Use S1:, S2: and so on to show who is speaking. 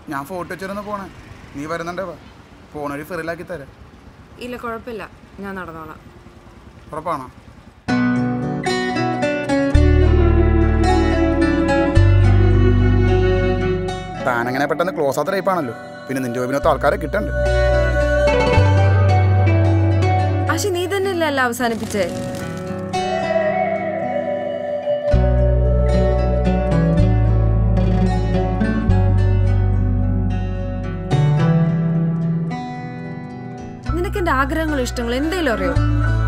S1: ഞാൻ ഫോട്ടോ വെച്ചിരുന്ന് പോണേ നീ വരുന്നുണ്ടേ വാ പോണ വഴി ഫെറിലാക്കി തരാം
S2: ഇല്ല കുഴപ്പമില്ല ഞാൻ നടന്നോളാം
S1: ഉറപ്പാണോ താനങ്ങനെ പെട്ടെന്ന് ക്ലോസ് ആത്ത ടൈപ്പാണല്ലോ പിന്നെ നിന്റെ ഒപ്പിനൊത്ത ആൾക്കാരെ കിട്ടണ്ട്
S2: പക്ഷെ നീ തന്നെയല്ലേ അല്ല അവസാനിപ്പിച്ചേ നിനക്ക് എന്റെ ആഗ്രഹങ്ങളും ഇഷ്ടങ്ങളും എന്തേലും അറിയോ